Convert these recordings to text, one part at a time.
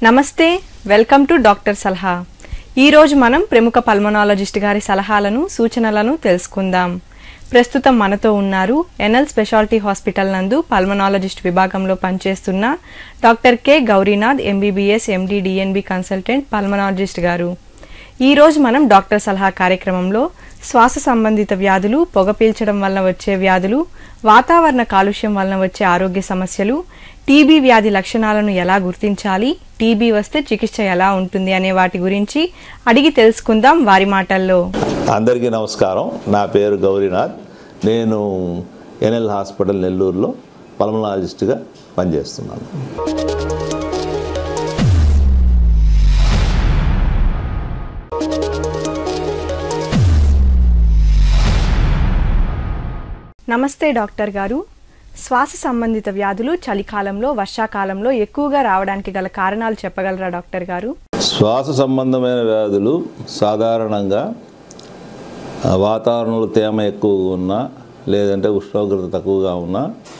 నమస్తే welcome to doctor సలహా ఈరోజు మనం ప్రముఖ పల్మనాలజిస్ట్ గారి సలహాలను సూచనలను తెలుసుకుందాం ప్రస్తుతం మనతో ఉన్నారు ఎన్ఎల్ స్పెషాలిటీ హాస్పిటల్ నందు పల్మనాలజిస్ట్ విభాగంలో పనిచేస్తున్న doctor K Gourinath MBBS MD DNB consultant pulmonologist గారు ఈ రోజు మనం డాక్టర్ సలహా కార్యక్రమంలో శ్వాస సంబంధిత వ్యాధులు పొగ పీల్చడం వలన వచ్చే వ్యాధులు వాతావరణ కాలుష్యం వలన వచ్చే ఆరోగ్య సమస్యలు టీబీ వ్యాధి లక్షణాలను ఎలా గుర్తించాలి టీబీ వస్తే చికిత్స ఎలా ఉంటుంది అనే వాటి గురించి అడిగి తెలుసుకుందాం వారి మాటల్లో అందరికీ నమస్కారం నా పేరు గౌరీనాథ్ నేను ఎన్ఎల్ హాస్పిటల్ నెల్లూరులో పల్మనాలజిస్ట్గా పనిచేస్తున్నాను నమస్తే డాక్టర్ గారు శ్వాస సంబంధిత వ్యాధులు చలికాలంలో వర్షాకాలంలో ఎక్కువగా రావడానికి గల కారణాలు చెప్పగలరా డాక్టర్ గారు శ్వాస సంబంధమైన వ్యాధులు సాధారణంగా ఆ, వాతావరణంలో తేమ ఎక్కువగా ఉన్నా లేదంటే ఉష్ణోగ్రత తక్కువగా ఉన్నా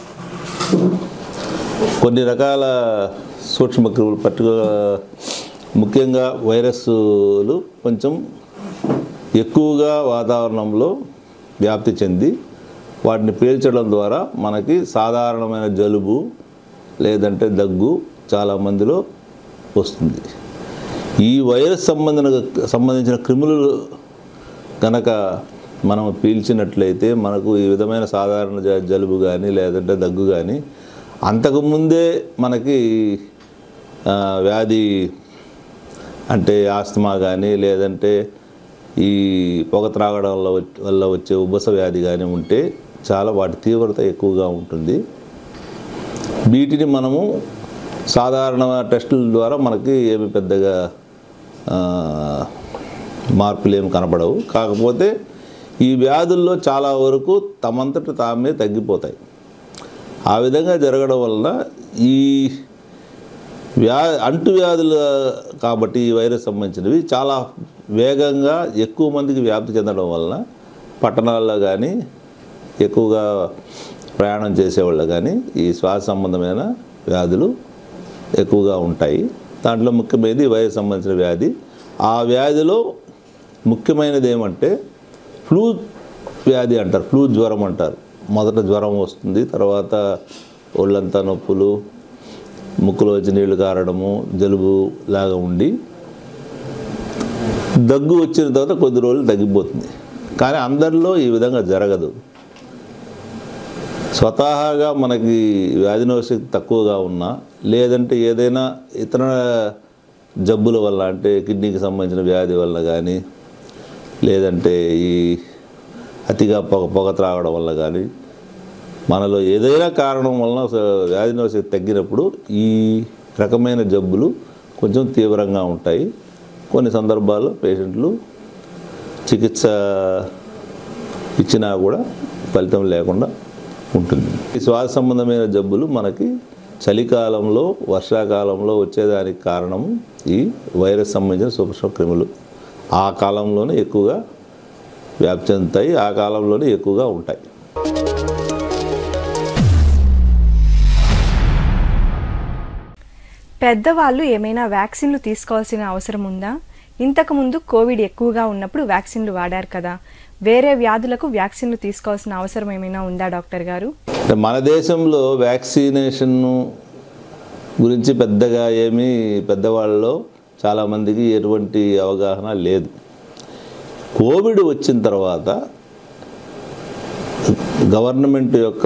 కొన్ని రకాల సూక్ష్మక్రిములు పర్టికులర్ ముఖ్యంగా వైరస్లు కొంచెం ఎక్కువగా వాతావరణంలో వ్యాప్తి చెంది వాటిని పీల్చడం ద్వారా మనకి సాధారణమైన జలుబు లేదంటే దగ్గు చాలా మందిలో వస్తుంది ఈ వైరస్ సంబంధించిన సంబంధించిన క్రిములు కనుక మనం పీల్చినట్లయితే మనకు ఈ విధమైన సాధారణ జ- జలుబు కానీ లేదంటే దగ్గు కానీ అంతకుముందే మనకి ఆ, వ్యాధి అంటే ఆస్తమా కానీ లేదంటే ఈ పొగ త్రాగడం వల్ల వచ్చ- వల్ల వచ్చే ఉబ్బస వ్యాధి కానీ ఉంటే చాలా వాటి తీవ్రత ఎక్కువగా ఉంటుంది వీటిని మనము సాధారణ టెస్టుల ద్వారా మనకి ఏమి పెద్దగా ఆ, మార్పులు ఏమి కనపడవు కాకపోతే ఈ వ్యాధుల్లో చాలా వరకు తమంతట తామే తగ్గిపోతాయి ఆ విధంగా జరగడం వలన ఈ వ్యా అంటువ్యాధులు కాబట్టి ఈ వైరస్ సంబంధించినవి చాలా వేగంగా ఎక్కువ మందికి వ్యాప్తి చెందడం వలన పట్టణాల్లో కానీ ఎక్కువగా ప్రయాణం చేసేవాళ్ళు కానీ ఈ శ్వాస సంబంధమైన వ్యాధులు ఎక్కువగా ఉంటాయి దాంట్లో ముఖ్యమైనది ఈ వైరస్ సంబంధించిన వ్యాధి ఆ వ్యాధిలో ముఖ్యమైనది ఏమంటే ఫ్లూ వ్యాధి అంటారు ఫ్లూ జ్వరం అంటారు మొదట జ్వరం వస్తుంది తర్వాత ఒళ్ళంతా నొప్పులు ముక్కులో వచ్చి నీళ్లు కారడము జలుబు లాగా ఉండి దగ్గు వచ్చిన తర్వాత కొద్ది రోజులు తగ్గిపోతుంది కానీ అందరిలో ఈ విధంగా జరగదు స్వతహాగా మనకి వ్యాధినోశక్తి తక్కువగా ఉన్నా లేదంటే ఏదైనా ఇతర జబ్బుల వల్ల అంటే కిడ్నీకి సంబంధించిన వ్యాధి వల్ల కానీ లేదంటే ఈ అతిగా పొగ పొగ త్రాగడం వల్ల కానీ మనలో ఏదైనా కారణం వలన స- వ్యాధినోశక్తి తగ్గినప్పుడు ఈ రకమైన జబ్బులు కొంచెం తీవ్రంగా ఉంటాయి కొన్ని సందర్భాల్లో పేషెంట్లు చికిత్స ఇచ్చినా కూడా ఫలితం లేకుండా ఉంటుంది ఈ శ్వాస సంబంధమైన జబ్బులు మనకి చలికాలంలో వర్షాకాలంలో వచ్చేదానికి కారణం ఈ వైరస్ సంబంధించిన సూక్ష్మ క్రిములు ఆ కాలంలోనే ఎక్కువగా వ్యాప్తి చెందుతాయి ఆ కాలంలోనే ఎక్కువగా ఉంటాయి పెద్దవాళ్ళు ఏమైనా వ్యాక్సిన్లు తీసుకోవాల్సిన అవసరం ఉందా ఇంతకుముందు కోవిడ్ ఎక్కువగా ఉన్నప్పుడు వ్యాక్సిన్లు వాడారు కదా వేరే వ్యాధులకు వ్యాక్సిన్లు తీసుకోవాల్సిన అవసరం ఏమైనా ఉందా డాక్టర్ గారు అంటే మన దేశంలో వ్యాక్సినేషన్ గురించి పెద్దగా ఏమీ పెద్దవాళ్ళలో చాలామందికి ఎటువంటి అవగాహన లేదు కోవిడ్ వచ్చిన తర్వాత గవర్నమెంట్ యొక్క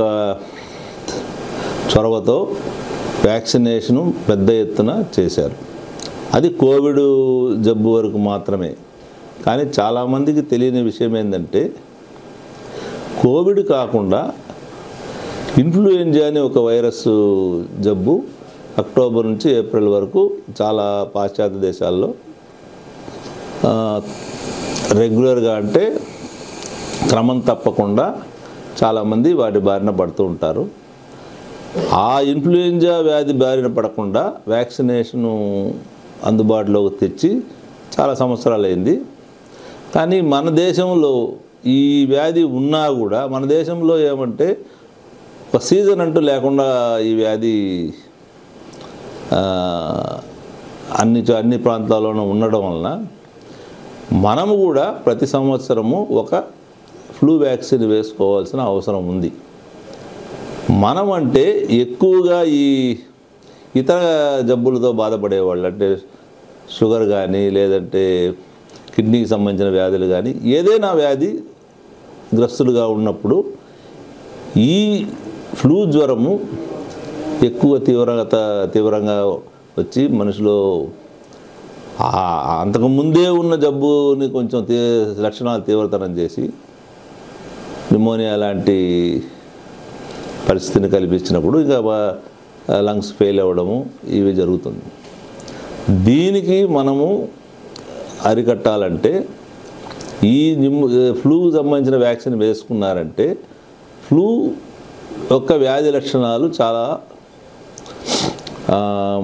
చొరవతో వ్యాక్సినేషను పెద్ద ఎత్తున చేశారు అది కోవిడ్ జబ్బు వరకు మాత్రమే కానీ చాలామందికి తెలియని విషయం ఏంటంటే కోవిడ్ కాకుండా ఇన్ఫ్లుయెంజా అనే ఒక వైరస్ జబ్బు అక్టోబర్ నుంచి ఏప్రిల్ వరకు చాలా పాశ్చాత్య దేశాల్లో ఆ, రెగ్యులర్గా అంటే క్రమం తప్పకుండా చాలామంది వాటి బారిన పడుతూ ఉంటారు ఆ ఇన్ఫ్లుయెంజా వ్యాధి బారిన పడకుండా వ్యాక్సినేషను అందుబాటులోకి తెచ్చి చాలా సంవత్సరాలు అయింది కానీ మన దేశంలో ఈ వ్యాధి ఉన్నా కూడా మన దేశంలో ఏమంటే ఒక సీజన్ అంటూ లేకుండా ఈ వ్యాధి ఆ, అన్ని చో- అన్ని ప్రాంతాల్లోనూ ఉండడం వలన మనము కూడా ప్రతి సంవత్సరము ఒక ఫ్లూ వ్యాక్సిన్ వేసుకోవాల్సిన అవసరం ఉంది మనం అంటే ఎక్కువగా ఈ ఇతర జబ్బులతో బాధపడేవాళ్ళు అంటే షుగర్ కానీ లేదంటే కిడ్నీకి సంబంధించిన వ్యాధులు కానీ ఏదైనా వ్యాధి గ్రస్తులుగా ఉన్నప్పుడు ఈ ఫ్లూ జ్వరము ఎక్కువ తీవ్రత తీవ్రంగా వచ్చి మనిషిలో ఆ- అంతకు ముందే ఉన్న జబ్బుని కొంచెం తీ లక్షణాలు తీవ్రతరం చేసి న్యూమోనియా లాంటి పరిస్థితిని కల్పించినప్పుడు ఇంకా లంగ్స్ ఫెయిల్ అవ్వడము ఇవి జరుగుతుంది దీనికి మనము అరికట్టాలంటే ఈ నిమ్ ఫ్లూ సంబంధించిన వ్యాక్సిన్ వేసుకున్నారంటే ఫ్లూ యొక్క వ్యాధి లక్షణాలు చాలా ఆ,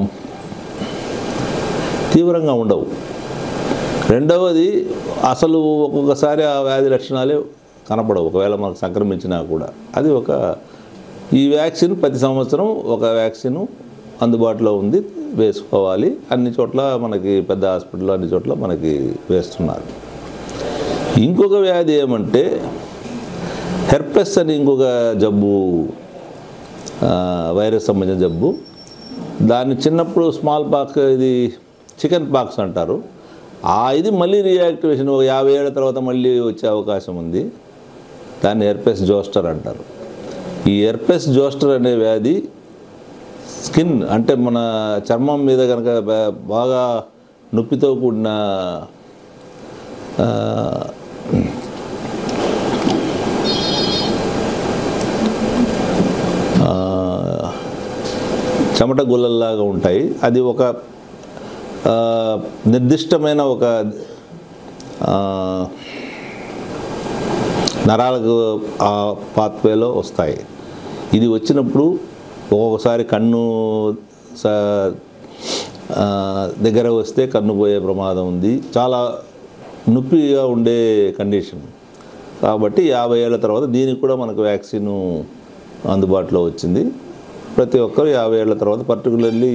తీవ్రంగా ఉండవు రెండవది అసలు ఒక్కొక్కసారి ఆ వ్యాధి లక్షణాలే కనపడవు ఒకవేళ మనకు సంక్రమించినా కూడా అది ఒక ఈ వ్యాక్సిన్ ప్రతి సంవత్సరం ఒక వ్యాక్సిన్ అందుబాటులో ఉంది వేసుకోవాలి అన్ని చోట్ల మనకి పెద్ద హాస్పిటల్లో అన్ని చోట్ల మనకి వేస్తున్నారు ఇంకొక వ్యాధి ఏమంటే హెర్పెస్ అని ఇంకొక జబ్బు ఆ, వైరస్ సంబంధించిన జబ్బు దాన్ని చిన్నప్పుడు స్మాల్ పాక్స్ ఇది చికెన్ పాక్స్ అంటారు ఆ ఇది మళ్ళీ రీయాక్టివేషన్ ఒక యాభై ఏళ్ళ తర్వాత మళ్ళీ వచ్చే అవకాశం ఉంది దాన్ని ఎర్పెస్ జోస్టర్ అంటారు ఈ ఎర్పెస్ జోస్టర్ అనే వ్యాధి స్కిన్ అంటే మన చర్మం మీద కనుక బా- బాగా నొప్పితో కూడిన ఆ, ఆ, చెమట గుల్లల్లాగా ఉంటాయి అది ఒక ఆ, నిర్దిష్టమైన ఒక ఆ, నరాలకు ఆ పాత్వేలో వస్తాయి ఇది వచ్చినప్పుడు ఒక్కొక్కసారి కన్ను స- ఆ, దగ్గర వస్తే కన్ను పోయే ప్రమాదం ఉంది చాలా నొప్పిగా ఉండే కండిషన్ కాబట్టి యాభై ఏళ్ళ తర్వాత దీనికి కూడా మనకు వ్యాక్సిన్ అందుబాటులో వచ్చింది ప్రతి ఒక్కరు యాభై ఏళ్ళ తర్వాత పర్టికులర్లీ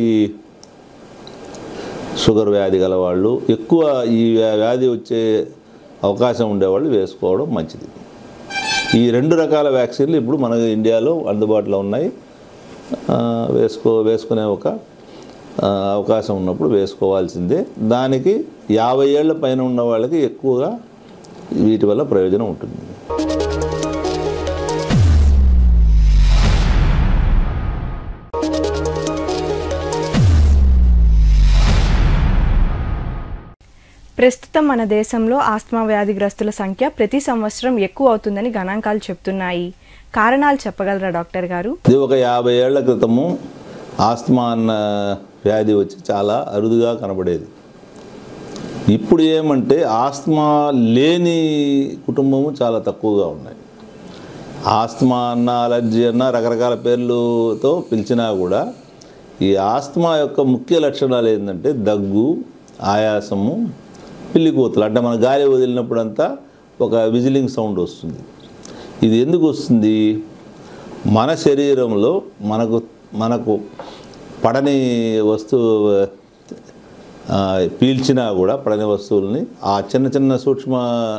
షుగర్ వ్యాధి గల వాళ్ళు ఎక్కువ ఈ వ్యా- వ్యాధి వచ్చే అవకాశం ఉండేవాళ్ళు వేసుకోవడం మంచిది ఈ రెండు రకాల వ్యాక్సిన్లు ఇప్పుడు మన ఇండియాలో అందుబాటులో ఉన్నాయి ఆ, వేసుకో వేసుకునే ఒక ఆ, అవకాశం ఉన్నప్పుడు వేసుకోవాల్సిందే దానికి యాభై ఏళ్ళ పైన ఉన్న వాళ్ళకి ఎక్కువగా వీటి వల్ల ప్రయోజనం ఉంటుంది ప్రస్తుతం మన దేశంలో ఆస్మా వ్యాధిగ్రస్తుల సంఖ్య ప్రతి సంవత్సరం ఎక్కువ అవుతుందని గణాంకాలు చెప్తున్నాయి కారణాలు చెప్పగలరా డాక్టర్ గారు ఇది ఒక యాభై ఏళ్ల క్రితము ఆస్తమా అన్న వ్యాధి వచ్చి చాలా అరుదుగా కనబడేది ఇప్పుడు ఏమంటే ఆస్తమా లేని కుటుంబము చాలా తక్కువగా ఉన్నాయి ఆస్తమా అన్న అలర్జీ అన్న రకరకాల పేర్లతో పిలిచినా కూడా ఈ ఆస్తమా యొక్క ముఖ్య లక్షణాలు ఏంటంటే దగ్గు ఆయాసము పిల్లికూతలు అంటే మన గాలి వదిలినప్పుడంతా ఒక విజిలింగ్ సౌండ్ వస్తుంది ఇది ఎందుకు వస్తుంది మన శరీరంలో మనకు మనకు పడని వస్తువు ఆ, పీల్చినా కూడా పడని వస్తువుల్ని ఆ చిన్న చిన్న సూక్ష్మ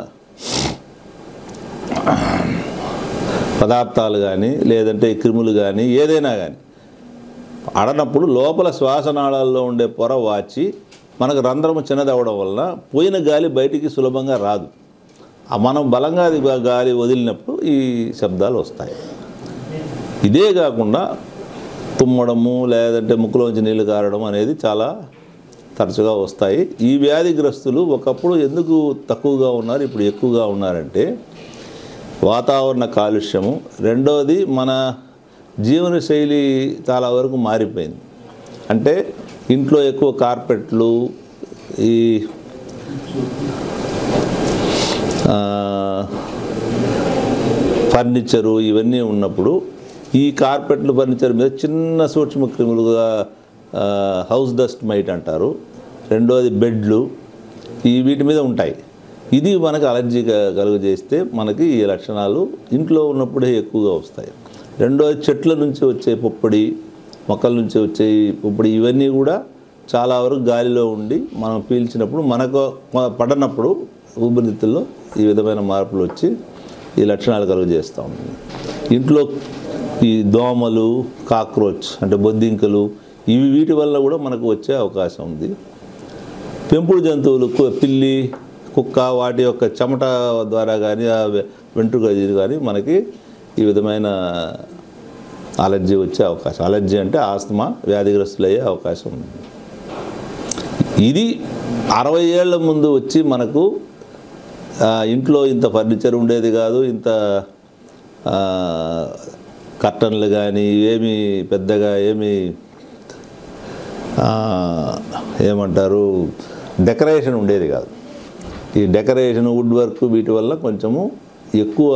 పదార్థాలు కానీ లేదంటే ఈ క్రిములు కానీ ఏదైనా కానీ అడనప్పుడు లోపల శ్వాసనాళాల్లో ఉండే పొర వాచి మనకు రంధ్రము చిన్నదవడం వలన పోయిన గాలి బయటికి సులభంగా రాదు ఆ మనం బలంగా అది గా- గాలి వదిలినప్పుడు ఈ శబ్దాలు వస్తాయి ఇదే కాకుండా తుమ్మడము లేదంటే ముక్కులోంచి నీళ్లు కారడం అనేది చాలా తరచుగా వస్తాయి ఈ వ్యాధిగ్రస్తులు ఒకప్పుడు ఎందుకు తక్కువగా ఉన్నారు ఇప్పుడు ఎక్కువగా ఉన్నారంటే వాతావరణ కాలుష్యము రెండోది మన జీవన శైలి చాలా వరకు మారిపోయింది అంటే ఇంట్లో ఎక్కువ కార్పెట్లు ఈ ఆ, ఫర్నిచరు ఇవన్నీ ఉన్నప్పుడు ఈ కార్పెట్లు ఫర్నిచర్ మీద చిన్న సూక్ష్మ క్రిములుగా ఆ, హౌస్ డస్ట్ మైట్ అంటారు రెండోది బెడ్లు ఈ వీటి మీద ఉంటాయి ఇది మనకు అలర్జీ క- కలుగజేస్తే మనకి ఈ లక్షణాలు ఇంట్లో ఉన్నప్పుడే ఎక్కువగా వస్తాయి రెండోది చెట్ల నుంచి వచ్చే పుప్పొడి మొక్కల నుంచి వచ్చే ఈ పుప్పొడి ఇవన్నీ కూడా చాలా వరకు గాలిలో ఉండి మనం పీల్చినప్పుడు మనకు పడనప్పుడు ఊపిరితిత్తుల్లో ఈ విధమైన మార్పులు వచ్చి ఈ లక్షణాలు కలుగజేస్తూ ఉంటుంది ఇంట్లో ఈ దోమలు కాక్రోచ్ అంటే బొద్దింకలు ఇవి వీటి వల్ల కూడా మనకు వచ్చే అవకాశం ఉంది పెంపుడు జంతువులు కు- పిల్లి కుక్క వాటి యొక్క చెమట ద్వారా కానీ ఆ వె- వెంట్రుక ఇది కానీ మనకి ఈ విధమైన అలర్జీ వచ్చే అవకాశం అలర్జీ అంటే ఆస్తమా వ్యాధిగ్రస్తులు అయ్యే అవకాశం ఉంది ఇది అరవై ఏళ్ల ముందు వచ్చి మనకు ఆ, ఇంట్లో ఇంత ఫర్నిచర్ ఉండేది కాదు ఇంత ఆ, కర్టన్లు కానీ ఏమి పెద్దగా ఏమి ఆ, ఏమంటారు డెకరేషన్ ఉండేది కాదు ఈ డెకరేషన్ వుడ్ వర్క్ వీటి వల్ల కొంచెము ఎక్కువ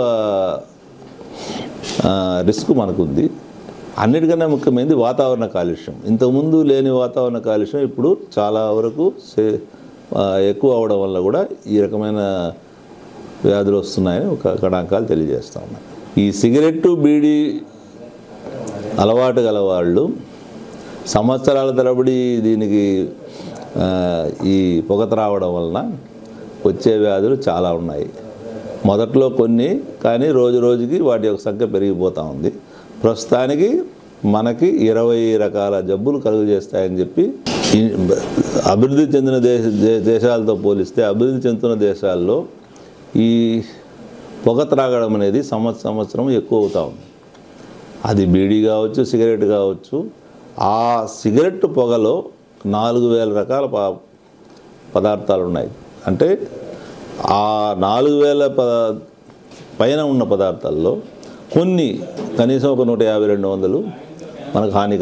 ఆ, రిస్క్ మనకుంది అన్నిటికన్నా ముఖ్యమైనది వాతావరణ కాలుష్యం ఇంతకుముందు లేని వాతావరణ కాలుష్యం ఇప్పుడు చాలా వరకు సే- ఆ, ఎక్కువ అవడం వల్ల కూడా ఈ రకమైన వ్యాధులు వస్తున్నాయని ఒక గణాంకాలు తెలియజేస్తూ ఉన్నాయి ఈ సిగరెట్టు బీడీ అలవాటు గల వాళ్ళు సంవత్సరాల తరబడి దీనికి ఆ, ఈ పొగ త్రావడం వలన వచ్చే వ్యాధులు చాలా ఉన్నాయి మొదట్లో కొన్ని కానీ రోజు రోజుకి వాటి యొక్క సంఖ్య పెరిగిపోతూ ఉంది ప్రస్తుతానికి మనకి ఇరవై రకాల జబ్బులు కలుగు చేస్తాయని చెప్పి ఈ అభివృద్ధి చెందిన దేశ దే- దేశాలతో పోలిస్తే అభివృద్ధి చెందుతున్న దేశాల్లో ఈ పొగ త్రాగడం అనేది సంవత్సరం సంవత్సరం ఎక్కువ అవుతా ఉంది అది బీడీ కావచ్చు సిగరెట్ కావచ్చు ఆ సిగరెట్ పొగలో నాలుగు వేల రకాల ప పదార్థాలు ఉన్నాయి అంటే ఆ నాలుగు వేల ప పైన ఉన్న పదార్థాల్లో కొన్ని కనీసం ఒక నూట యాభై రెండు వందలు మనకు హానికరం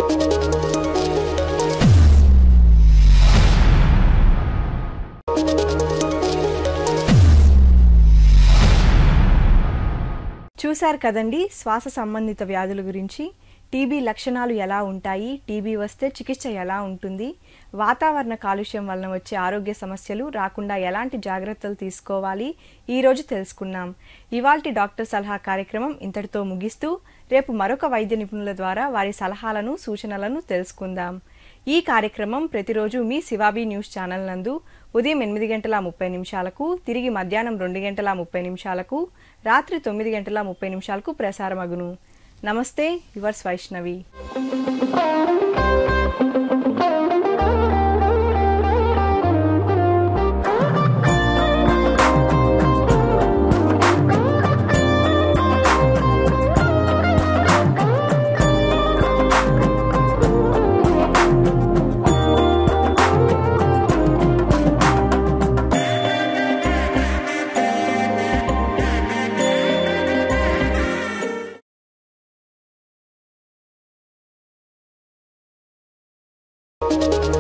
చూశారు కదండి శ్వాస సంబంధిత వ్యాధుల గురించి టీబీ లక్షణాలు ఎలా ఉంటాయి టీబీ వస్తే చికిత్స ఎలా ఉంటుంది వాతావరణ కాలుష్యం వలన వచ్చే ఆరోగ్య సమస్యలు రాకుండా ఎలాంటి జాగ్రత్తలు తీసుకోవాలి ఈ రోజు తెలుసుకున్నాం ఇవాల్టి డాక్టర్ సలహా కార్యక్రమం ఇంతటితో ముగిస్తూ రేపు మరొక వైద్య నిపుణుల ద్వారా వారి సలహాలను సూచనలను తెలుసుకుందాం ఈ కార్యక్రమం ప్రతిరోజు మీ శివాబీ న్యూస్ ఛానల్ నందు ఉదయం ఎనిమిది గంటల ముప్పై నిమిషాలకు తిరిగి మధ్యాహ్నం రెండు గంటల ముప్పై నిమిషాలకు రాత్రి తొమ్మిది గంటల ముప్పై నిమిషాలకు ప్రసారమగును నమస్తే యువర్స్ వైష్ణవి thank you